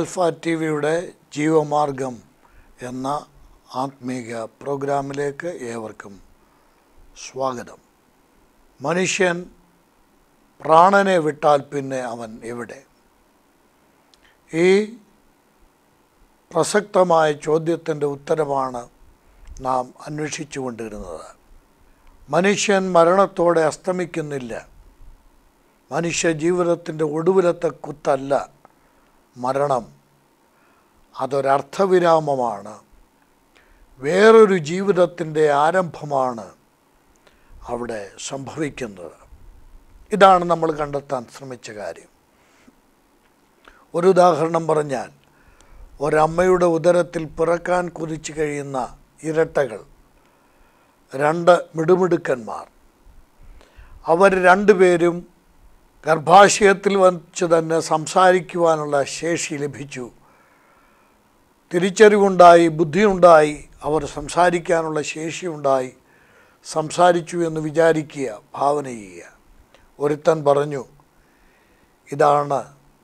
alpha T വിയുടെ ജീവമാർഗം എന്ന ആത്മീക പ്രോഗ്രാമിലേക്ക് ഏവർക്കും സ്വാഗതം മനുഷ്യൻ പ്രാണനെ വിട്ടാൽ പിന്നെ അവൻ എവിടെ ഈ പ്രസക്തമായ ചോദ്യത്തിൻ്റെ ഉത്തരമാണ് നാം അന്വേഷിച്ചു കൊണ്ടിരുന്നത് മനുഷ്യൻ മരണത്തോടെ അസ്തമിക്കുന്നില്ല മനുഷ്യ ജീവിതത്തിൻ്റെ ഒടുവിലത്തെ കുത്തല്ല മരണം അതൊരർത്ഥവിരാമമാണ് വേറൊരു ജീവിതത്തിൻ്റെ ആരംഭമാണ് അവിടെ സംഭവിക്കുന്നത് ഇതാണ് നമ്മൾ കണ്ടെത്താൻ ശ്രമിച്ച കാര്യം ഒരു ഉദാഹരണം പറഞ്ഞാൽ ഒരമ്മയുടെ ഉദരത്തിൽ പിറക്കാൻ കുതിച്ചു കഴിയുന്ന ഇരട്ടകൾ രണ്ട് മിടുമിടുക്കന്മാർ അവർ രണ്ടുപേരും ഗർഭാശയത്തിൽ വച്ച് തന്നെ സംസാരിക്കുവാനുള്ള ശേഷി ലഭിച്ചു തിരിച്ചറിവുണ്ടായി ബുദ്ധിയുണ്ടായി അവർ സംസാരിക്കാനുള്ള ശേഷിയുണ്ടായി സംസാരിച്ചു എന്ന് വിചാരിക്കുക ഭാവന ചെയ്യുക ഒരുത്തൻ പറഞ്ഞു ഇതാണ്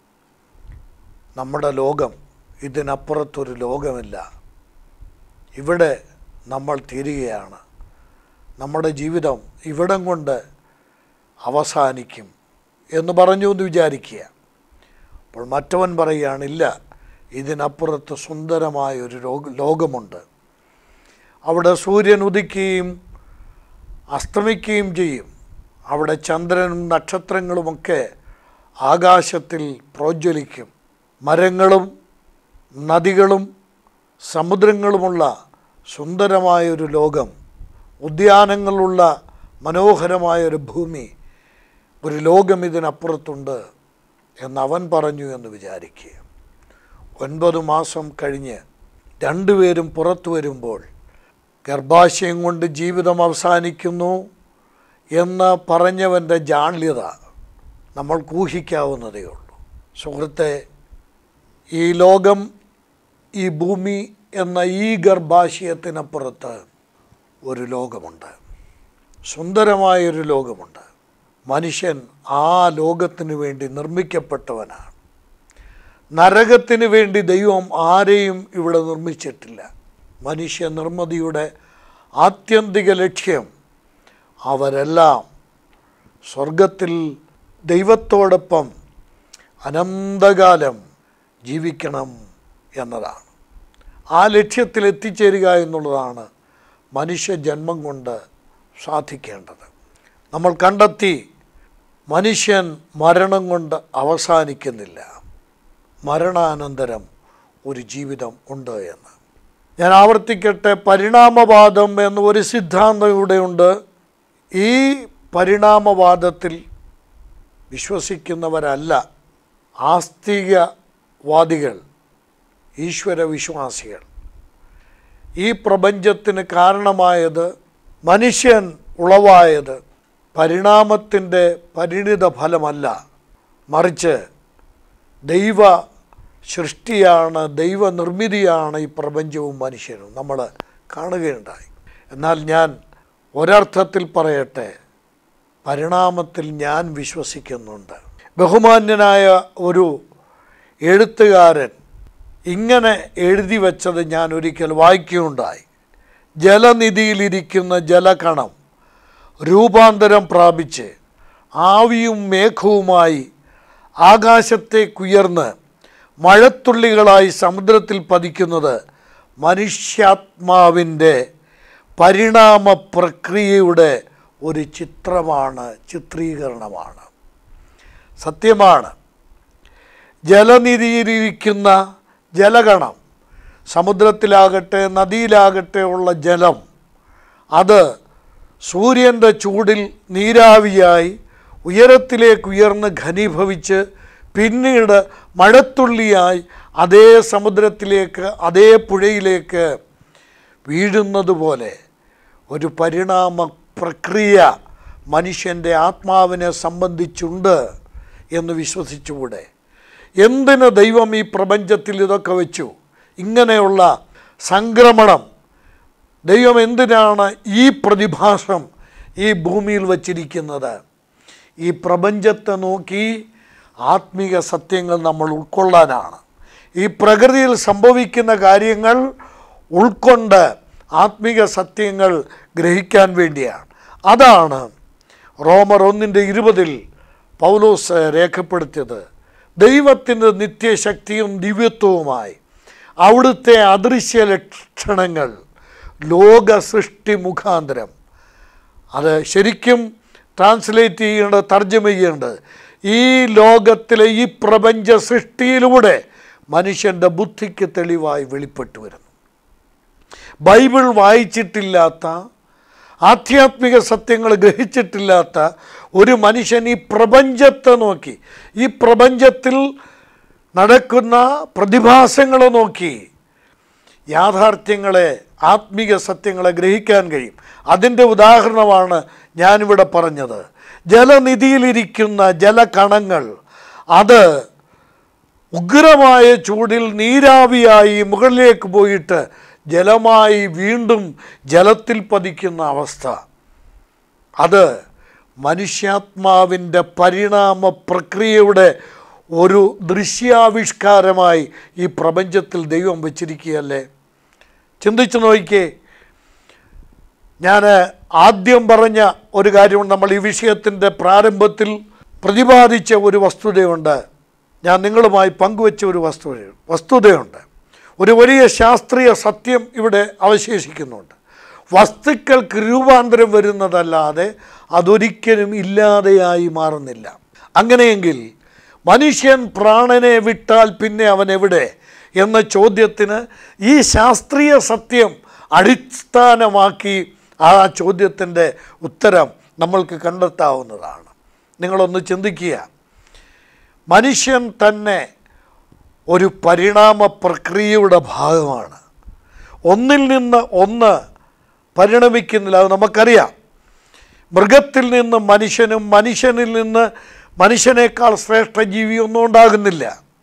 നമ്മുടെ ലോകം ഇതിനപ്പുറത്തൊരു ലോകമില്ല ഇവിടെ നമ്മൾ തീരുകയാണ് നമ്മുടെ ജീവിതം ഇവിടം കൊണ്ട് അവസാനിക്കും എന്ന് പറഞ്ഞു എന്ന് വിചാരിക്കുക അപ്പോൾ മറ്റവൻ പറയുകയാണ് ഇല്ല ഇതിനപ്പുറത്ത് സുന്ദരമായ ഒരു ലോക ലോകമുണ്ട് അവിടെ സൂര്യൻ ഉദിക്കുകയും അസ്തമിക്കുകയും ചെയ്യും അവിടെ ചന്ദ്രനും നക്ഷത്രങ്ങളുമൊക്കെ ആകാശത്തിൽ പ്രോജ്വലിക്കും മരങ്ങളും നദികളും സമുദ്രങ്ങളുമുള്ള സുന്ദരമായൊരു ലോകം ഉദ്യാനങ്ങളുള്ള മനോഹരമായൊരു ഭൂമി ഒരു ലോകം ഇതിനപ്പുറത്തുണ്ട് എന്നവൻ പറഞ്ഞു എന്ന് വിചാരിക്കുക ഒൻപത് മാസം കഴിഞ്ഞ് രണ്ടുപേരും പുറത്തു വരുമ്പോൾ ഗർഭാശയം കൊണ്ട് ജീവിതം അവസാനിക്കുന്നു എന്ന് പറഞ്ഞവൻ്റെ ജാള്യത നമ്മൾ ഊഹിക്കാവുന്നതേ ഉള്ളൂ സുഹൃത്തെ ഈ ലോകം ഈ ഭൂമി എന്ന ഈ ഗർഭാശയത്തിനപ്പുറത്ത് ഒരു ലോകമുണ്ട് സുന്ദരമായൊരു ലോകമുണ്ട് മനുഷ്യൻ ആ ലോകത്തിന് വേണ്ടി നിർമ്മിക്കപ്പെട്ടവനാണ് നരകത്തിന് വേണ്ടി ദൈവം ആരെയും ഇവിടെ നിർമ്മിച്ചിട്ടില്ല മനുഷ്യ നിർമ്മിതിയുടെ ആത്യന്തിക ലക്ഷ്യം അവരെല്ലാം സ്വർഗത്തിൽ ദൈവത്തോടൊപ്പം അനന്തകാലം ജീവിക്കണം എന്നതാണ് ആ ലക്ഷ്യത്തിൽ എത്തിച്ചേരുക എന്നുള്ളതാണ് മനുഷ്യ ജന്മം കൊണ്ട് സാധിക്കേണ്ടത് നമ്മൾ കണ്ടെത്തി മനുഷ്യൻ മരണം കൊണ്ട് അവസാനിക്കുന്നില്ല മരണാനന്തരം ഒരു ജീവിതം ഉണ്ട് എന്ന് ഞാൻ ആവർത്തിക്കട്ടെ പരിണാമവാദം എന്ന ഒരു സിദ്ധാന്തം ഇവിടെയുണ്ട് ഈ പരിണാമവാദത്തിൽ വിശ്വസിക്കുന്നവരല്ല ആസ്തികവാദികൾ ഈശ്വര വിശ്വാസികൾ ഈ പ്രപഞ്ചത്തിന് കാരണമായത് മനുഷ്യൻ ഉളവായത് പരിണാമത്തിൻ്റെ പരിണിത ഫലമല്ല മറിച്ച് ദൈവ സൃഷ്ടിയാണ് ദൈവനിർമ്മിതിയാണ് ഈ പ്രപഞ്ചവും മനുഷ്യനും നമ്മൾ കാണുകയുണ്ടായി എന്നാൽ ഞാൻ ഒരർത്ഥത്തിൽ പറയട്ടെ പരിണാമത്തിൽ ഞാൻ വിശ്വസിക്കുന്നുണ്ട് ബഹുമാന്യനായ ഒരു എഴുത്തുകാരൻ ഇങ്ങനെ എഴുതി വച്ചത് ഞാൻ ഒരിക്കൽ വായിക്കുകയുണ്ടായി ജലനിധിയിലിരിക്കുന്ന ജലകണം രൂപാന്തരം പ്രാപിച്ച് ആവിയും മേഘവുമായി ആകാശത്തേക്കുയർന്ന് മഴത്തുള്ളികളായി സമുദ്രത്തിൽ പതിക്കുന്നത് മനുഷ്യാത്മാവിൻ്റെ പരിണാമ പ്രക്രിയയുടെ ഒരു ചിത്രമാണ് ചിത്രീകരണമാണ് സത്യമാണ് ജലനിധിയിലിരിക്കുന്ന ജലകണം സമുദ്രത്തിലാകട്ടെ നദിയിലാകട്ടെ ഉള്ള ജലം അത് സൂര്യൻ്റെ ചൂടിൽ നീരാവിയായി ഉയരത്തിലേക്ക് ഉയർന്ന് ഘനീഭവിച്ച് പിന്നീട് മഴത്തുള്ളിയായി അതേ സമുദ്രത്തിലേക്ക് അതേ പുഴയിലേക്ക് വീഴുന്നത് പോലെ ഒരു പരിണാമ പ്രക്രിയ മനുഷ്യൻ്റെ ആത്മാവിനെ സംബന്ധിച്ചുണ്ട് എന്ന് വിശ്വസിച്ചുകൂടെ എന്തിന് ദൈവം ഈ പ്രപഞ്ചത്തിൽ ഇതൊക്കെ വെച്ചു ഇങ്ങനെയുള്ള സംക്രമണം ദൈവം എന്തിനാണ് ഈ പ്രതിഭാസം ഈ ഭൂമിയിൽ വച്ചിരിക്കുന്നത് ഈ പ്രപഞ്ചത്തെ നോക്കി ആത്മീക സത്യങ്ങൾ നമ്മൾ ഉൾക്കൊള്ളാനാണ് ഈ പ്രകൃതിയിൽ സംഭവിക്കുന്ന കാര്യങ്ങൾ ഉൾക്കൊണ്ട് ആത്മീക സത്യങ്ങൾ ഗ്രഹിക്കാൻ വേണ്ടിയാണ് അതാണ് റോമർ ഒന്നിൻ്റെ ഇരുപതിൽ പൗലോസ് രേഖപ്പെടുത്തിയത് ദൈവത്തിൻ്റെ നിത്യശക്തിയും ദിവ്യത്വവുമായി അവിടുത്തെ അദൃശ്യ ലക്ഷണങ്ങൾ ലോക സൃഷ്ടി മുഖാന്തരം അത് ശരിക്കും ട്രാൻസ്ലേറ്റ് ചെയ്യേണ്ടത് തർജ്ജമ ചെയ്യേണ്ടത് ഈ ലോകത്തിലെ ഈ പ്രപഞ്ച സൃഷ്ടിയിലൂടെ മനുഷ്യൻ്റെ ബുദ്ധിക്ക് തെളിവായി വെളിപ്പെട്ടു വരുന്നു ബൈബിൾ വായിച്ചിട്ടില്ലാത്ത ആധ്യാത്മിക സത്യങ്ങൾ ഗ്രഹിച്ചിട്ടില്ലാത്ത ഒരു മനുഷ്യൻ ഈ പ്രപഞ്ചത്തെ നോക്കി ഈ പ്രപഞ്ചത്തിൽ നടക്കുന്ന പ്രതിഭാസങ്ങളെ നോക്കി യാഥാർത്ഥ്യങ്ങളെ ആത്മീക സത്യങ്ങളെ ഗ്രഹിക്കാൻ കഴിയും അതിൻ്റെ ഉദാഹരണമാണ് ഞാനിവിടെ പറഞ്ഞത് ജലനിധിയിലിരിക്കുന്ന ജലകണങ്ങൾ അത് ഉഗ്രമായ ചൂടിൽ നീരാവിയായി മുകളിലേക്ക് പോയിട്ട് ജലമായി വീണ്ടും ജലത്തിൽ പതിക്കുന്ന അവസ്ഥ അത് മനുഷ്യാത്മാവിൻ്റെ പരിണാമ പ്രക്രിയയുടെ ഒരു ദൃശ്യാവിഷ്കാരമായി ഈ പ്രപഞ്ചത്തിൽ ദൈവം വച്ചിരിക്കുകയല്ലേ ചിന്തിച്ചു നോക്കിക്കേ ഞാൻ ആദ്യം പറഞ്ഞ ഒരു കാര്യം നമ്മൾ ഈ വിഷയത്തിൻ്റെ പ്രാരംഭത്തിൽ പ്രതിപാദിച്ച ഒരു വസ്തുതയുണ്ട് ഞാൻ നിങ്ങളുമായി പങ്കുവച്ച ഒരു വസ്തുത വസ്തുതയുണ്ട് ഒരു വലിയ ശാസ്ത്രീയ സത്യം ഇവിടെ അവശേഷിക്കുന്നുണ്ട് വസ്തുക്കൾക്ക് രൂപാന്തരം വരുന്നതല്ലാതെ അതൊരിക്കലും ഇല്ലാതെയായി മാറുന്നില്ല അങ്ങനെയെങ്കിൽ മനുഷ്യൻ പ്രാണനെ വിട്ടാൽ പിന്നെ അവൻ എവിടെ എന്ന ചോദ്യത്തിന് ഈ ശാസ്ത്രീയ സത്യം അടിസ്ഥാനമാക്കി ആ ചോദ്യത്തിൻ്റെ ഉത്തരം നമ്മൾക്ക് കണ്ടെത്താവുന്നതാണ് നിങ്ങളൊന്ന് ചിന്തിക്കുക മനുഷ്യൻ തന്നെ ഒരു പരിണാമ പ്രക്രിയയുടെ ഭാഗമാണ് ഒന്നിൽ നിന്ന് ഒന്ന് പരിണമിക്കുന്നില്ല അത് നമുക്കറിയാം മൃഗത്തിൽ നിന്ന് മനുഷ്യനും മനുഷ്യനിൽ നിന്ന് മനുഷ്യനേക്കാൾ ശ്രേഷ്ഠ ജീവിയൊന്നും ഉണ്ടാകുന്നില്ല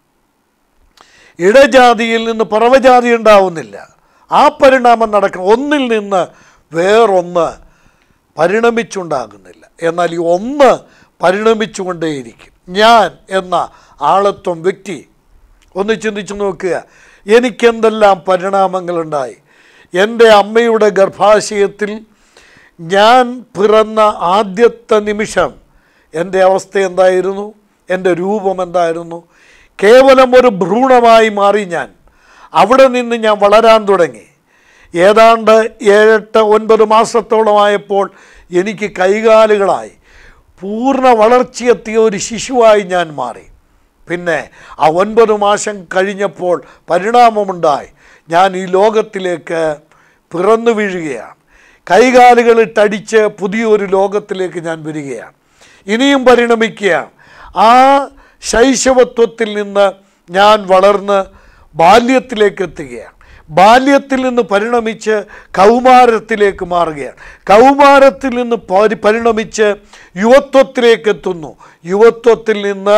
ഇടജാതിയിൽ നിന്ന് പറവജാതി ഉണ്ടാവുന്നില്ല ആ പരിണാമം നടക്കണം ഒന്നിൽ നിന്ന് വേറൊന്ന് പരിണമിച്ചുണ്ടാകുന്നില്ല എന്നാൽ ഈ ഒന്ന് പരിണമിച്ചുകൊണ്ടേയിരിക്കും ഞാൻ എന്ന ആളത്വം വ്യക്തി ഒന്ന് ചിന്തിച്ചു നോക്കുക എനിക്കെന്തെല്ലാം പരിണാമങ്ങളുണ്ടായി എൻ്റെ അമ്മയുടെ ഗർഭാശയത്തിൽ ഞാൻ പിറന്ന ആദ്യത്തെ നിമിഷം എൻ്റെ അവസ്ഥ എന്തായിരുന്നു എൻ്റെ രൂപം എന്തായിരുന്നു കേവലം ഒരു ഭ്രൂണമായി മാറി ഞാൻ അവിടെ നിന്ന് ഞാൻ വളരാൻ തുടങ്ങി ഏതാണ്ട് ഏഴെട്ട് ഒൻപത് മാസത്തോളമായപ്പോൾ എനിക്ക് കൈകാലുകളായി പൂർണ്ണ വളർച്ചയെത്തിയ ഒരു ശിശുവായി ഞാൻ മാറി പിന്നെ ആ ഒൻപത് മാസം കഴിഞ്ഞപ്പോൾ പരിണാമമുണ്ടായി ഞാൻ ഈ ലോകത്തിലേക്ക് പിറന്നു വീഴുകയാണ് കൈകാലുകളിട്ടടിച്ച് പുതിയൊരു ലോകത്തിലേക്ക് ഞാൻ വരികയാണ് ഇനിയും പരിണമിക്കുകയാണ് ആ ശൈശവത്വത്തിൽ നിന്ന് ഞാൻ വളർന്ന് ബാല്യത്തിലേക്ക് എത്തുകയാണ് ബാല്യത്തിൽ നിന്ന് പരിണമിച്ച് കൗമാരത്തിലേക്ക് മാറുകയാണ് കൗമാരത്തിൽ നിന്ന് പരി- പരിണമിച്ച് യുവത്വത്തിലേക്ക് എത്തുന്നു യുവത്വത്തിൽ നിന്ന്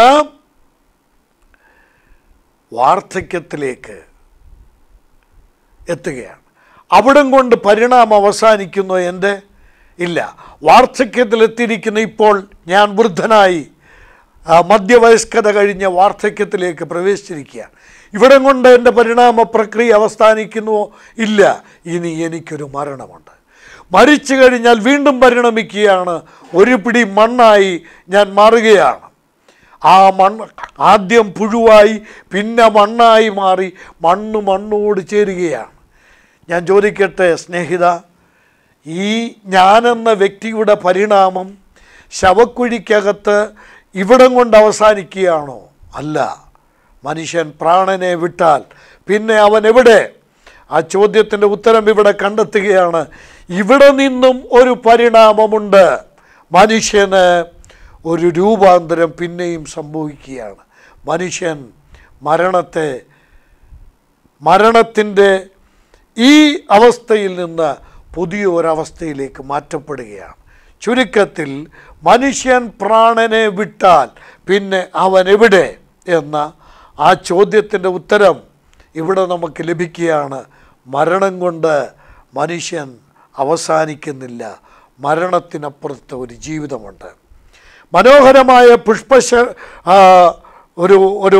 വാർദ്ധക്യത്തിലേക്ക് എത്തുകയാണ് അവിടം കൊണ്ട് പരിണാമം അവസാനിക്കുന്നു എൻ്റെ ഇല്ല വാർദ്ധക്യത്തിലെത്തിയിരിക്കുന്ന ഇപ്പോൾ ഞാൻ വൃദ്ധനായി ആ, മധ്യവയസ്കത കഴിഞ്ഞ വാർദ്ധക്യത്തിലേക്ക് പ്രവേശിച്ചിരിക്കുകയാണ് ഇവിടം കൊണ്ട് എൻ്റെ പരിണാമ പ്രക്രിയ അവസാനിക്കുന്നുവോ ഇല്ല ഇനി എനിക്കൊരു മരണമുണ്ട് മരിച്ചു കഴിഞ്ഞാൽ വീണ്ടും പരിണമിക്കുകയാണ് ഒരു പിടി മണ്ണായി ഞാൻ മാറുകയാണ് ആ മണ്ണ് ആദ്യം പുഴുവായി പിന്നെ മണ്ണായി മാറി മണ്ണ് മണ്ണോട് ചേരുകയാണ് ഞാൻ ചോദിക്കട്ടെ സ്നേഹിത ഈ ഞാനെന്ന വ്യക്തിയുടെ പരിണാമം ശവക്കുഴിക്കകത്ത് ഇവിടം കൊണ്ട് അവസാനിക്കുകയാണോ അല്ല മനുഷ്യൻ പ്രാണനെ വിട്ടാൽ പിന്നെ അവൻ എവിടെ ആ ചോദ്യത്തിൻ്റെ ഉത്തരം ഇവിടെ കണ്ടെത്തുകയാണ് ഇവിടെ നിന്നും ഒരു പരിണാമമുണ്ട് മനുഷ്യന് ഒരു രൂപാന്തരം പിന്നെയും സംഭവിക്കുകയാണ് മനുഷ്യൻ മരണത്തെ മരണത്തിൻ്റെ ഈ അവസ്ഥയിൽ നിന്ന് പുതിയ ഒരവസ്ഥയിലേക്ക് മാറ്റപ്പെടുകയാണ് ചുരുക്കത്തിൽ മനുഷ്യൻ പ്രാണനെ വിട്ടാൽ പിന്നെ അവൻ എവിടെ എന്ന ആ ചോദ്യത്തിൻ്റെ ഉത്തരം ഇവിടെ നമുക്ക് ലഭിക്കുകയാണ് മരണം കൊണ്ട് മനുഷ്യൻ അവസാനിക്കുന്നില്ല മരണത്തിനപ്പുറത്ത് ഒരു ജീവിതമുണ്ട് മനോഹരമായ പുഷ്പശ ആ, ഒരു ഒരു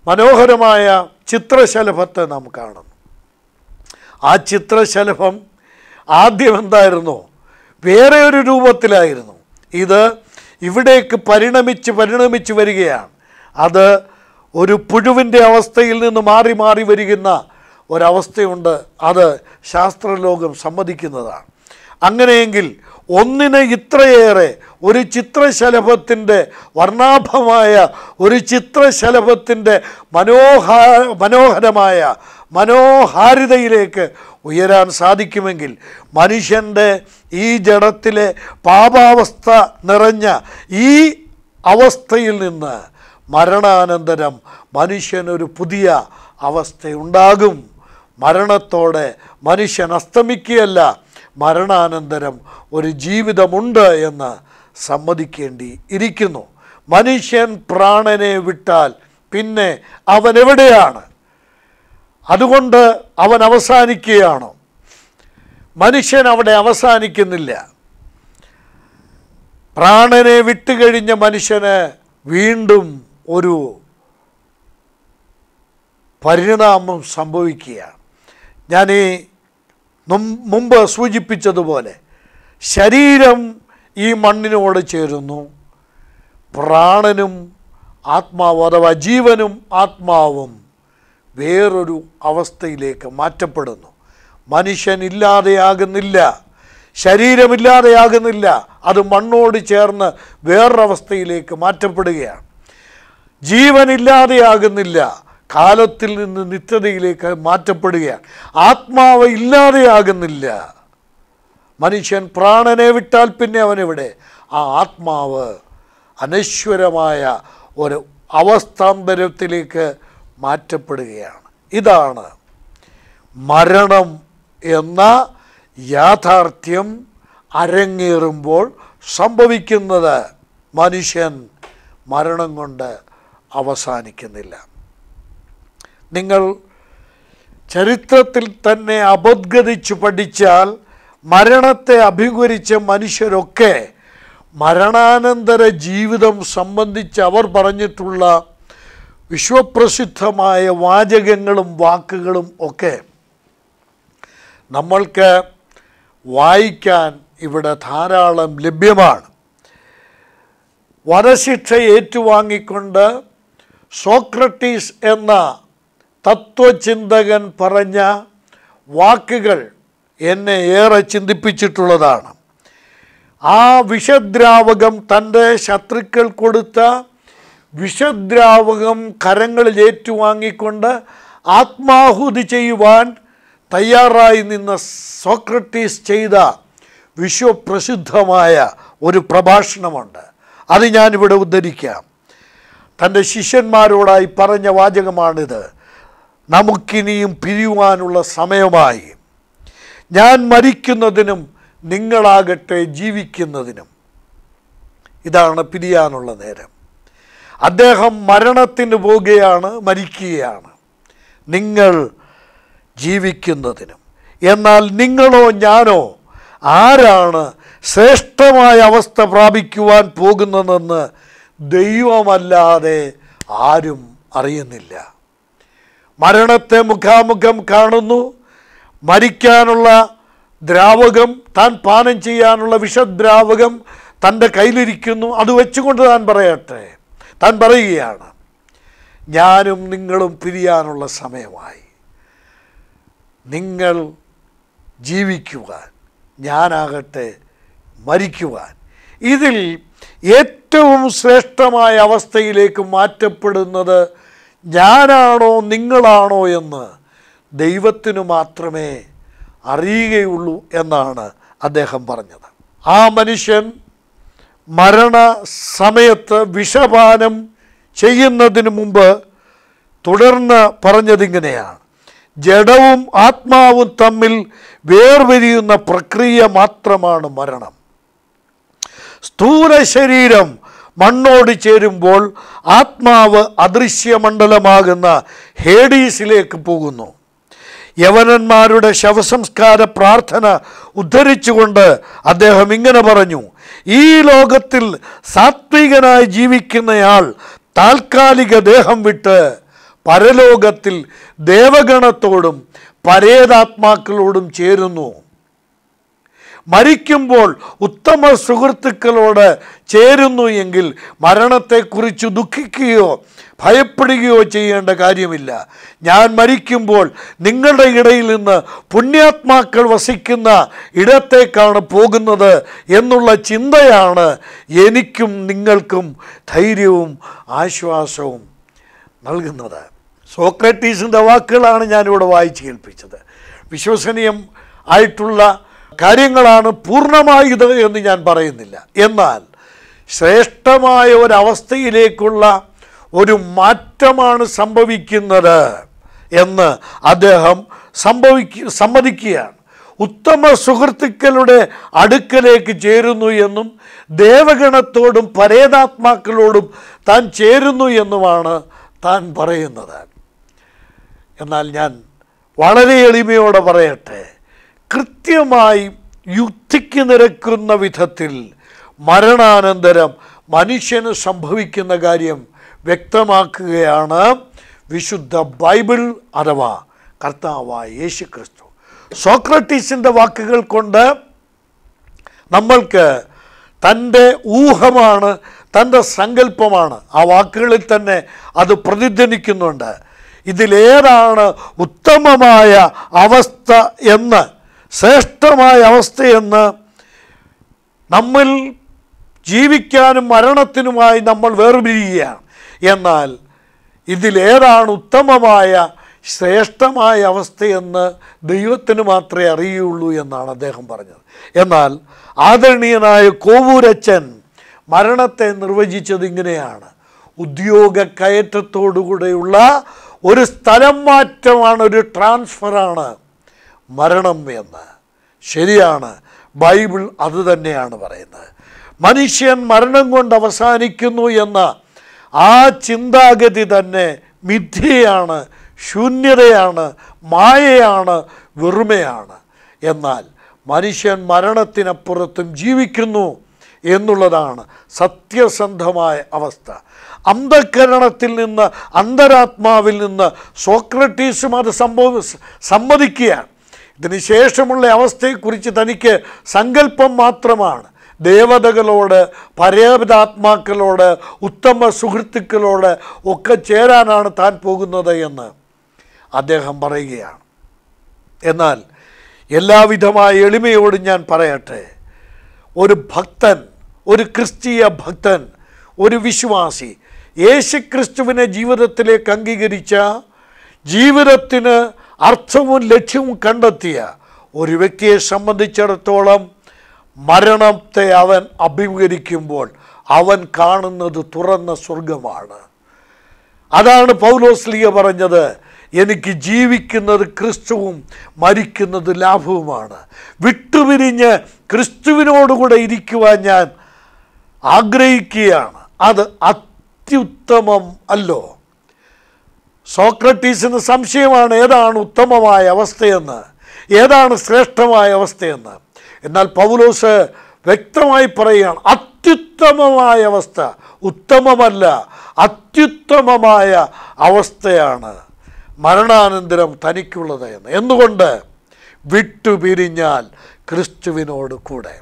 മനോഹരമായ ചിത്രശലഭത്തെ നാം കാണുന്നു ആ ചിത്രശലഭം ആദ്യം എന്തായിരുന്നു വേറെ ഒരു രൂപത്തിലായിരുന്നു ഇത് ഇവിടേക്ക് പരിണമിച്ച് പരിണമിച്ച് വരികയാണ് അത് ഒരു പുഴുവിൻ്റെ അവസ്ഥയിൽ നിന്ന് മാറി മാറി വരികുന്ന ഒരവസ്ഥയുണ്ട് അത് ശാസ്ത്രലോകം സമ്മതിക്കുന്നതാണ് അങ്ങനെയെങ്കിൽ ഒന്നിന് ഇത്രയേറെ ഒരു ചിത്രശലഭത്തിൻ്റെ വർണ്ണാഭമായ ഒരു ചിത്രശലഭത്തിൻ്റെ മനോഹാ മനോഹരമായ മനോഹാരിതയിലേക്ക് ഉയരാൻ സാധിക്കുമെങ്കിൽ മനുഷ്യൻ്റെ ഈ ജഡത്തിലെ പാപാവസ്ഥ നിറഞ്ഞ ഈ അവസ്ഥയിൽ നിന്ന് മരണാനന്തരം മനുഷ്യനൊരു പുതിയ അവസ്ഥയുണ്ടാകും മരണത്തോടെ മനുഷ്യൻ അസ്തമിക്കുകയല്ല മരണാനന്തരം ഒരു ജീവിതമുണ്ട് എന്ന് സമ്മതിക്കേണ്ടി ഇരിക്കുന്നു മനുഷ്യൻ പ്രാണനെ വിട്ടാൽ പിന്നെ അവൻ എവിടെയാണ് അതുകൊണ്ട് അവൻ അവസാനിക്കുകയാണോ മനുഷ്യൻ അവിടെ അവസാനിക്കുന്നില്ല പ്രാണനെ വിട്ടുകഴിഞ്ഞ മനുഷ്യന് വീണ്ടും ഒരു പരിണാമം സംഭവിക്കുകയാണ് ഞാൻ ഈ നും- മുമ്പ് സൂചിപ്പിച്ചതുപോലെ ശരീരം ഈ മണ്ണിനോട് ചേരുന്നു പ്രാണനും ആത്മാവും അഥവാ ജീവനും ആത്മാവും വേറൊരു അവസ്ഥയിലേക്ക് മാറ്റപ്പെടുന്നു മനുഷ്യൻ ഇല്ലാതെയാകുന്നില്ല ശരീരമില്ലാതെയാകുന്നില്ല അത് മണ്ണോട് ചേർന്ന് വേറൊരവസ്ഥയിലേക്ക് മാറ്റപ്പെടുകയാണ് ജീവനില്ലാതെയാകുന്നില്ല കാലത്തിൽ നിന്ന് നിത്യതയിലേക്ക് മാറ്റപ്പെടുകയാണ് ആത്മാവ് ഇല്ലാതെയാകുന്നില്ല മനുഷ്യൻ പ്രാണനെ വിട്ടാൽ പിന്നെ അവനെവിടെ ആ ആത്മാവ് അനശ്വരമായ ഒരു അവസ്ഥാന്തരത്തിലേക്ക് മാറ്റപ്പെടുകയാണ് ഇതാണ് മരണം എന്ന യാഥാർത്ഥ്യം അരങ്ങേറുമ്പോൾ സംഭവിക്കുന്നത് മനുഷ്യൻ മരണം കൊണ്ട് അവസാനിക്കുന്നില്ല നിങ്ങൾ ചരിത്രത്തിൽ തന്നെ അപദ്ഗതിച്ചു പഠിച്ചാൽ മരണത്തെ അഭിമുഖീകരിച്ച മനുഷ്യരൊക്കെ മരണാനന്തര ജീവിതം സംബന്ധിച്ച് അവർ പറഞ്ഞിട്ടുള്ള വിശ്വപ്രസിദ്ധമായ വാചകങ്ങളും വാക്കുകളും ഒക്കെ നമ്മൾക്ക് വായിക്കാൻ ഇവിടെ ധാരാളം ലഭ്യമാണ് വധശിക്ഷ ഏറ്റുവാങ്ങിക്കൊണ്ട് സോക്രട്ടീസ് എന്ന തത്വചിന്തകൻ പറഞ്ഞ വാക്കുകൾ എന്നെ ഏറെ ചിന്തിപ്പിച്ചിട്ടുള്ളതാണ് ആ വിഷദ്രാവകം തൻ്റെ ശത്രുക്കൾ കൊടുത്ത വിഷദ്രാവകം കരങ്ങളിൽ ഏറ്റുവാങ്ങിക്കൊണ്ട് ആത്മാഹുതി ചെയ്യുവാൻ തയ്യാറായി നിന്ന സോക്രട്ടീസ് ചെയ്ത വിശ്വപ്രസിദ്ധമായ ഒരു പ്രഭാഷണമുണ്ട് അത് ഞാനിവിടെ ഉദ്ധരിക്കാം തൻ്റെ ശിഷ്യന്മാരോടായി പറഞ്ഞ വാചകമാണിത് നമുക്കിനിയും പിരിയുവാനുള്ള സമയമായി ഞാൻ മരിക്കുന്നതിനും നിങ്ങളാകട്ടെ ജീവിക്കുന്നതിനും ഇതാണ് പിരിയാനുള്ള നേരം അദ്ദേഹം മരണത്തിന് പോവുകയാണ് മരിക്കുകയാണ് നിങ്ങൾ ജീവിക്കുന്നതിനും എന്നാൽ നിങ്ങളോ ഞാനോ ആരാണ് ശ്രേഷ്ഠമായ അവസ്ഥ പ്രാപിക്കുവാൻ പോകുന്നതെന്ന് ദൈവമല്ലാതെ ആരും അറിയുന്നില്ല മരണത്തെ മുഖാമുഖം കാണുന്നു മരിക്കാനുള്ള ദ്രാവകം താൻ പാനം ചെയ്യാനുള്ള വിഷദ്രാവകം തൻ്റെ കയ്യിലിരിക്കുന്നു അത് വെച്ചുകൊണ്ട് താൻ പറയട്ടെ താൻ പറയുകയാണ് ഞാനും നിങ്ങളും പിരിയാനുള്ള സമയമായി നിങ്ങൾ ജീവിക്കുവാൻ ഞാനാകട്ടെ മരിക്കുവാൻ ഇതിൽ ഏറ്റവും ശ്രേഷ്ഠമായ അവസ്ഥയിലേക്ക് മാറ്റപ്പെടുന്നത് ഞാനാണോ നിങ്ങളാണോ എന്ന് ദൈവത്തിനു മാത്രമേ അറിയുകയുള്ളൂ എന്നാണ് അദ്ദേഹം പറഞ്ഞത് ആ മനുഷ്യൻ മരണ സമയത്ത് വിഷപാനം ചെയ്യുന്നതിന് മുമ്പ് തുടർന്ന് പറഞ്ഞതിങ്ങനെയാണ് ജഡവും ആത്മാവും തമ്മിൽ വേർപിരിയുന്ന പ്രക്രിയ മാത്രമാണ് മരണം സ്ഥൂല ശരീരം മണ്ണോട് ചേരുമ്പോൾ ആത്മാവ് അദൃശ്യമണ്ഡലമാകുന്ന ഹേഡീസിലേക്ക് പോകുന്നു യവനന്മാരുടെ ശവസംസ്കാര പ്രാർത്ഥന ഉദ്ധരിച്ചുകൊണ്ട് അദ്ദേഹം ഇങ്ങനെ പറഞ്ഞു ഈ ലോകത്തിൽ സാത്വികനായി ജീവിക്കുന്നയാൾ താൽക്കാലിക ദേഹം വിട്ട് പരലോകത്തിൽ ദേവഗണത്തോടും പരേതാത്മാക്കളോടും ചേരുന്നു മരിക്കുമ്പോൾ ഉത്തമ സുഹൃത്തുക്കളോട് ചേരുന്നു എങ്കിൽ മരണത്തെക്കുറിച്ച് ദുഃഖിക്കുകയോ ഭയപ്പെടുകയോ ചെയ്യേണ്ട കാര്യമില്ല ഞാൻ മരിക്കുമ്പോൾ നിങ്ങളുടെ ഇടയിൽ നിന്ന് പുണ്യാത്മാക്കൾ വസിക്കുന്ന ഇടത്തേക്കാണ് പോകുന്നത് എന്നുള്ള ചിന്തയാണ് എനിക്കും നിങ്ങൾക്കും ധൈര്യവും ആശ്വാസവും നൽകുന്നത് സോക്രട്ടീസിൻ്റെ വാക്കുകളാണ് ഞാനിവിടെ വായിച്ച് കേൾപ്പിച്ചത് വിശ്വസനീയം ആയിട്ടുള്ള കാര്യങ്ങളാണ് പൂർണ്ണമായി ഇത് എന്ന് ഞാൻ പറയുന്നില്ല എന്നാൽ ശ്രേഷ്ഠമായ ഒരവസ്ഥയിലേക്കുള്ള ഒരു മാറ്റമാണ് സംഭവിക്കുന്നത് എന്ന് അദ്ദേഹം സംഭവിക്ക സമ്മതിക്കുകയാണ് ഉത്തമ സുഹൃത്തുക്കളുടെ അടുക്കലേക്ക് ചേരുന്നു എന്നും ദേവഗണത്തോടും പരേതാത്മാക്കളോടും താൻ ചേരുന്നു എന്നുമാണ് താൻ പറയുന്നത് എന്നാൽ ഞാൻ വളരെ എളിമയോടെ പറയട്ടെ കൃത്യമായി യുക്തിക്ക് നിരക്കുന്ന വിധത്തിൽ മരണാനന്തരം മനുഷ്യന് സംഭവിക്കുന്ന കാര്യം വ്യക്തമാക്കുകയാണ് വിശുദ്ധ ബൈബിൾ അഥവാ കർത്താവായ യേശു ക്രിസ്തു സോക്രട്ടീസിൻ്റെ വാക്കുകൾ കൊണ്ട് നമ്മൾക്ക് തൻ്റെ ഊഹമാണ് തൻ്റെ സങ്കല്പമാണ് ആ വാക്കുകളിൽ തന്നെ അത് പ്രതിധ്വനിക്കുന്നുണ്ട് ഇതിലേതാണ് ഉത്തമമായ അവസ്ഥ എന്ന് ശ്രേഷ്ഠമായ അവസ്ഥയെന്ന് നമ്മിൽ ജീവിക്കാനും മരണത്തിനുമായി നമ്മൾ വേർപിരിയുകയാണ് എന്നാൽ ഇതിലേതാണ് ഉത്തമമായ ശ്രേഷ്ഠമായ അവസ്ഥയെന്ന് ദൈവത്തിന് മാത്രമേ അറിയുള്ളൂ എന്നാണ് അദ്ദേഹം പറഞ്ഞത് എന്നാൽ ആദരണീയനായ കോവൂരച്ചൻ മരണത്തെ നിർവചിച്ചത് ഇങ്ങനെയാണ് ഉദ്യോഗ കയറ്റത്തോടുകൂടെയുള്ള ഒരു സ്ഥലം മാറ്റമാണ് ഒരു ട്രാൻസ്ഫറാണ് മരണം എന്ന് ശരിയാണ് ബൈബിൾ അത് തന്നെയാണ് പറയുന്നത് മനുഷ്യൻ മരണം കൊണ്ട് അവസാനിക്കുന്നു എന്ന ആ ചിന്താഗതി തന്നെ മിഥ്യയാണ് ശൂന്യതയാണ് മായയാണ് വെറുമയാണ് എന്നാൽ മനുഷ്യൻ മരണത്തിനപ്പുറത്തും ജീവിക്കുന്നു എന്നുള്ളതാണ് സത്യസന്ധമായ അവസ്ഥ അന്ധകരണത്തിൽ നിന്ന് അന്തരാത്മാവിൽ നിന്ന് സോക്രട്ടീസും അത് സംഭവ സമ്മതിക്കുകയാണ് ഇതിന് ശേഷമുള്ള അവസ്ഥയെക്കുറിച്ച് തനിക്ക് സങ്കല്പം മാത്രമാണ് ദേവതകളോട് പരേതാത്മാക്കളോട് ഉത്തമ സുഹൃത്തുക്കളോട് ഒക്കെ ചേരാനാണ് താൻ പോകുന്നത് എന്ന് അദ്ദേഹം പറയുകയാണ് എന്നാൽ എല്ലാവിധമായ എളിമയോട് ഞാൻ പറയട്ടെ ഒരു ഭക്തൻ ഒരു ക്രിസ്തീയ ഭക്തൻ ഒരു വിശ്വാസി യേശുക്രിസ്തുവിനെ ജീവിതത്തിലേക്ക് അംഗീകരിച്ച ജീവിതത്തിന് അർത്ഥവും ലക്ഷ്യവും കണ്ടെത്തിയ ഒരു വ്യക്തിയെ സംബന്ധിച്ചിടത്തോളം മരണത്തെ അവൻ അഭിമുഖീകരിക്കുമ്പോൾ അവൻ കാണുന്നത് തുറന്ന സ്വർഗമാണ് അതാണ് പൗലോസ്ലിയ പറഞ്ഞത് എനിക്ക് ജീവിക്കുന്നത് ക്രിസ്തുവും മരിക്കുന്നത് ലാഭവുമാണ് വിട്ടുപിരിഞ്ഞ് ക്രിസ്തുവിനോടുകൂടെ ഇരിക്കുവാൻ ഞാൻ ആഗ്രഹിക്കുകയാണ് അത് അത്യുത്തമം അല്ലോ സോക്രട്ടീസിന് സംശയമാണ് ഏതാണ് ഉത്തമമായ അവസ്ഥയെന്ന് ഏതാണ് ശ്രേഷ്ഠമായ അവസ്ഥയെന്ന് എന്നാൽ പൗലോസ് വ്യക്തമായി പറയുകയാണ് അത്യുത്തമമായ അവസ്ഥ ഉത്തമമല്ല അത്യുത്തമമായ അവസ്ഥയാണ് മരണാനന്തരം തനിക്കുള്ളത് എന്ന് എന്തുകൊണ്ട് വിട്ടുപിരിഞ്ഞാൽ ക്രിസ്തുവിനോട് കൂടെ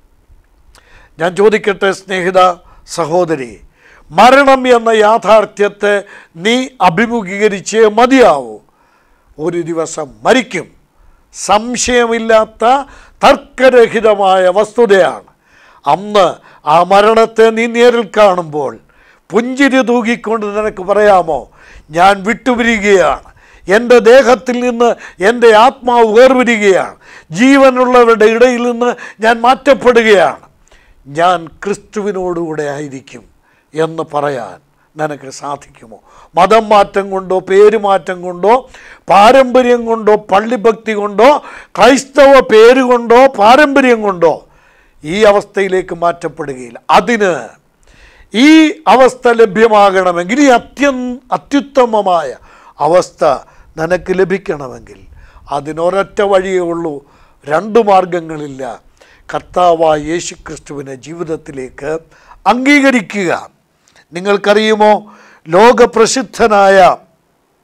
ഞാൻ ചോദിക്കട്ടെ സ്നേഹിത സഹോദരി മരണം എന്ന യാഥാർത്ഥ്യത്തെ നീ അഭിമുഖീകരിച്ചേ മതിയാവൂ ഒരു ദിവസം മരിക്കും സംശയമില്ലാത്ത തർക്കരഹിതമായ വസ്തുതയാണ് അന്ന് ആ മരണത്തെ നീ നേരിൽ കാണുമ്പോൾ പുഞ്ചിരി തൂകിക്കൊണ്ട് നിനക്ക് പറയാമോ ഞാൻ വിട്ടുപിരിയുകയാണ് എൻ്റെ ദേഹത്തിൽ നിന്ന് എൻ്റെ ആത്മാവ് വേർപിരിയുകയാണ് ജീവനുള്ളവരുടെ ഇടയിൽ നിന്ന് ഞാൻ മാറ്റപ്പെടുകയാണ് ഞാൻ ക്രിസ്തുവിനോടുകൂടെ ആയിരിക്കും എന്ന് പറയാൻ നിനക്ക് സാധിക്കുമോ മതം മാറ്റം കൊണ്ടോ പേരുമാറ്റം കൊണ്ടോ പാരമ്പര്യം കൊണ്ടോ പള്ളിഭക്തി കൊണ്ടോ ക്രൈസ്തവ പേര് കൊണ്ടോ പാരമ്പര്യം കൊണ്ടോ ഈ അവസ്ഥയിലേക്ക് മാറ്റപ്പെടുകയില്ല അതിന് ഈ അവസ്ഥ ലഭ്യമാകണമെങ്കിൽ ഈ അത്യ അത്യുത്തമമായ അവസ്ഥ നിനക്ക് ലഭിക്കണമെങ്കിൽ അതിനൊരൊറ്റ വഴിയേ ഉള്ളൂ രണ്ട് മാർഗങ്ങളില്ല കർത്താവായ യേശു ക്രിസ്തുവിനെ ജീവിതത്തിലേക്ക് അംഗീകരിക്കുക നിങ്ങൾക്കറിയുമോ ലോകപ്രസിദ്ധനായ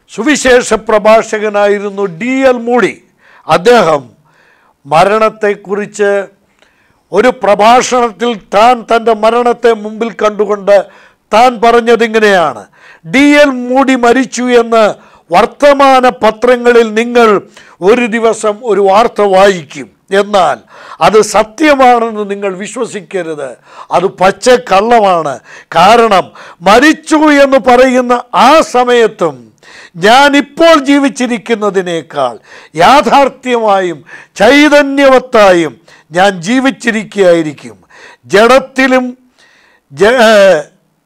സുവിശേഷ പ്രഭാഷകനായിരുന്നു ഡി എൽ മൂടി അദ്ദേഹം മരണത്തെക്കുറിച്ച് ഒരു പ്രഭാഷണത്തിൽ താൻ തൻ്റെ മരണത്തെ മുമ്പിൽ കണ്ടുകൊണ്ട് താൻ പറഞ്ഞതിങ്ങനെയാണ് ഡി എൽ മൂടി മരിച്ചു എന്ന് വർത്തമാന പത്രങ്ങളിൽ നിങ്ങൾ ഒരു ദിവസം ഒരു വാർത്ത വായിക്കും എന്നാൽ അത് സത്യമാണെന്ന് നിങ്ങൾ വിശ്വസിക്കരുത് അത് പച്ചക്കള്ളമാണ് കാരണം മരിച്ചു എന്ന് പറയുന്ന ആ സമയത്തും ഞാൻ ഇപ്പോൾ ജീവിച്ചിരിക്കുന്നതിനേക്കാൾ യാഥാർത്ഥ്യമായും ചൈതന്യവത്തായും ഞാൻ ജീവിച്ചിരിക്കുകയായിരിക്കും ജഡത്തിലും ജ- ഏ,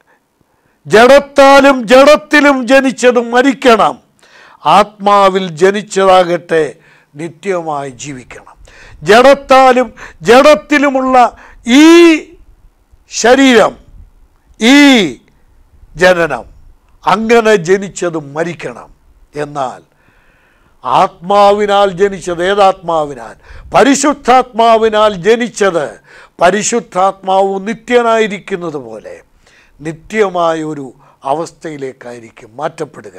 ജഡത്താലും ജഡത്തിലും ജനിച്ചതും മരിക്കണം ആത്മാവിൽ ജനിച്ചതാകട്ടെ നിത്യമായി ജീവിക്കണം ജഡത്താലും ജഡത്തിലുമുള്ള ഈ ശരീരം ഈ ജനനം അങ്ങനെ ജനിച്ചത് മരിക്കണം എന്നാൽ ആത്മാവിനാൽ ജനിച്ചത് ഏതാത്മാവിനാൽ പരിശുദ്ധാത്മാവിനാൽ ജനിച്ചത് പരിശുദ്ധാത്മാവ് നിത്യനായിരിക്കുന്നത് പോലെ നിത്യമായ ഒരു അവസ്ഥയിലേക്കായിരിക്കും മാറ്റപ്പെടുക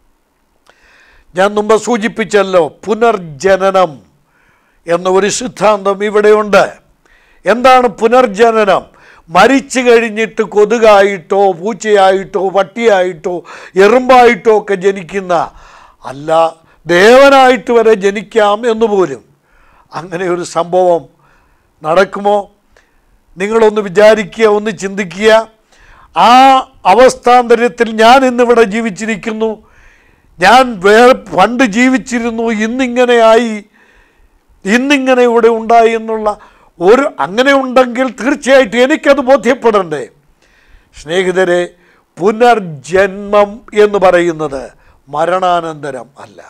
ഞാൻ മുമ്പ് സൂചിപ്പിച്ചല്ലോ പുനർജനനം എന്ന ഒരു സിദ്ധാന്തം ഇവിടെയുണ്ട് എന്താണ് പുനർജനനം മരിച്ചു കഴിഞ്ഞിട്ട് കൊതുകായിട്ടോ പൂച്ചയായിട്ടോ പട്ടിയായിട്ടോ എറുമ്പായിട്ടോ ഒക്കെ ജനിക്കുന്ന അല്ല ദേവനായിട്ട് വരെ ജനിക്കാം എന്ന് പോലും അങ്ങനെ ഒരു സംഭവം നടക്കുമോ നിങ്ങളൊന്ന് വിചാരിക്കുക ഒന്ന് ചിന്തിക്കുക ആ അവസ്ഥാന്തരത്തിൽ ഞാൻ ഇന്നിവിടെ ജീവിച്ചിരിക്കുന്നു ഞാൻ വേറെ പണ്ട് ജീവിച്ചിരുന്നു ഇന്നിങ്ങനെയായി ഇന്നിങ്ങനെ ഇവിടെ ഉണ്ടായി എന്നുള്ള ഒരു അങ്ങനെ ഉണ്ടെങ്കിൽ തീർച്ചയായിട്ടും എനിക്കത് ബോധ്യപ്പെടണ്ടേ സ്നേഹിതരെ പുനർജന്മം എന്ന് പറയുന്നത് മരണാനന്തരം അല്ല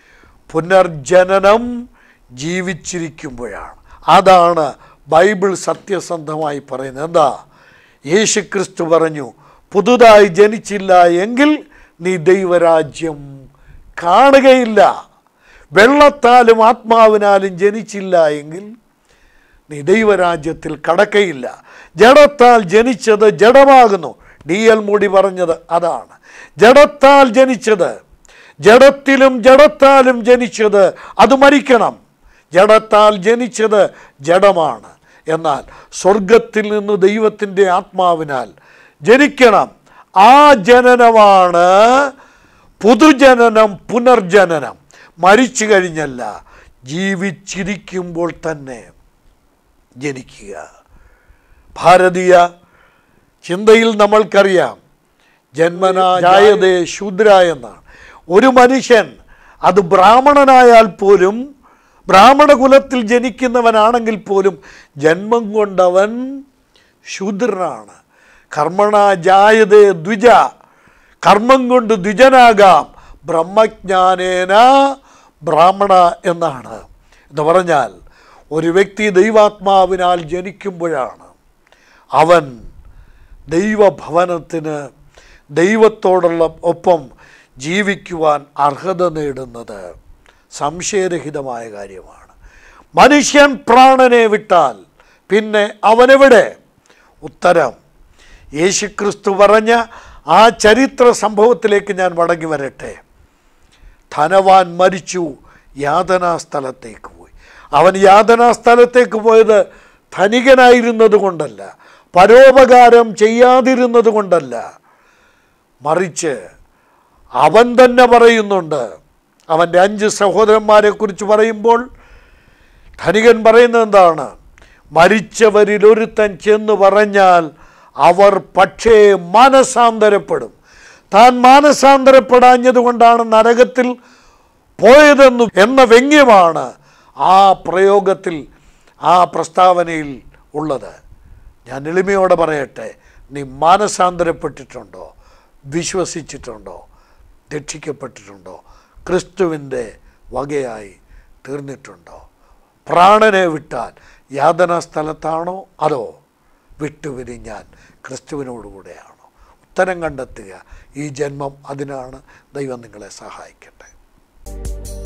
പുനർജനനം ജീവിച്ചിരിക്കുമ്പോഴാണ് അതാണ് ബൈബിൾ സത്യസന്ധമായി പറയുന്നത് എന്താ യേശുക്രിസ്തു പറഞ്ഞു പുതുതായി ജനിച്ചില്ല എങ്കിൽ നീ ദൈവരാജ്യം കാണുകയില്ല വെള്ളത്താലും ആത്മാവിനാലും ജനിച്ചില്ല എങ്കിൽ നീ ദൈവരാജ്യത്തിൽ കടക്കയില്ല ജഡത്താൽ ജനിച്ചത് ജഡമാകുന്നു ഡി എൽ മൂടി പറഞ്ഞത് അതാണ് ജഡത്താൽ ജനിച്ചത് ജഡത്തിലും ജഡത്താലും ജനിച്ചത് അത് മരിക്കണം ജഡത്താൽ ജനിച്ചത് ജഡമാണ് എന്നാൽ സ്വർഗത്തിൽ നിന്ന് ദൈവത്തിൻ്റെ ആത്മാവിനാൽ ജനിക്കണം ആ ജനനമാണ് പുതുജനനം പുനർജനനം മരിച്ചു കഴിഞ്ഞല്ല ജീവിച്ചിരിക്കുമ്പോൾ തന്നെ ജനിക്കുക ഭാരതീയ ചിന്തയിൽ നമ്മൾക്കറിയാം ജന്മന ജായതേ ശൂദ്ര എന്നാണ് ഒരു മനുഷ്യൻ അത് ബ്രാഹ്മണനായാൽ പോലും ബ്രാഹ്മണ കുലത്തിൽ ജനിക്കുന്നവനാണെങ്കിൽ പോലും ജന്മം കൊണ്ടവൻ ശൂദ്രനാണ് കർമ്മണ ജായതേ ദ്വിജ കർമ്മം കൊണ്ട് ദ്വിജനാകാം ബ്രഹ്മജ്ഞാനേന ബ്രാഹ്മണ എന്നാണ് എന്ന് പറഞ്ഞാൽ ഒരു വ്യക്തി ദൈവാത്മാവിനാൽ ജനിക്കുമ്പോഴാണ് അവൻ ദൈവഭവനത്തിന് ദൈവത്തോടുള്ള ഒപ്പം ജീവിക്കുവാൻ അർഹത നേടുന്നത് സംശയരഹിതമായ കാര്യമാണ് മനുഷ്യൻ പ്രാണനെ വിട്ടാൽ പിന്നെ അവനെവിടെ ഉത്തരം യേശുക്രിസ്തു പറഞ്ഞ ആ ചരിത്ര സംഭവത്തിലേക്ക് ഞാൻ മടങ്ങി വരട്ടെ ധനവാൻ മരിച്ചു യാതനാ സ്ഥലത്തേക്ക് പോയി അവൻ യാതനാ സ്ഥലത്തേക്ക് പോയത് ധനികനായിരുന്നത് കൊണ്ടല്ല പരോപകാരം ചെയ്യാതിരുന്നത് കൊണ്ടല്ല മറിച്ച് അവൻ തന്നെ പറയുന്നുണ്ട് അവൻ്റെ അഞ്ച് സഹോദരന്മാരെക്കുറിച്ച് പറയുമ്പോൾ ധനികൻ പറയുന്നത് എന്താണ് മരിച്ചവരിൽ ഒരുത്തൻ ചെന്ന് പറഞ്ഞാൽ അവർ പക്ഷേ മാനസാന്തരപ്പെടും താൻ മാനസാന്തരപ്പെടാഞ്ഞത് കൊണ്ടാണ് നരകത്തിൽ പോയതെന്നു എന്ന വ്യംഗ്യമാണ് ആ പ്രയോഗത്തിൽ ആ പ്രസ്താവനയിൽ ഉള്ളത് ഞാൻ എളിമയോടെ പറയട്ടെ നീ മാനസാന്തരപ്പെട്ടിട്ടുണ്ടോ വിശ്വസിച്ചിട്ടുണ്ടോ രക്ഷിക്കപ്പെട്ടിട്ടുണ്ടോ ക്രിസ്തുവിൻ്റെ വകയായി തീർന്നിട്ടുണ്ടോ പ്രാണനെ വിട്ടാൽ യാതനാ സ്ഥലത്താണോ അതോ വിട്ടുപിരിഞ്ഞാൽ ക്രിസ്തുവിനോടുകൂടെയാണോ ഉത്തരം കണ്ടെത്തുക ഈ ജന്മം അതിനാണ് ദൈവം നിങ്ങളെ സഹായിക്കട്ടെ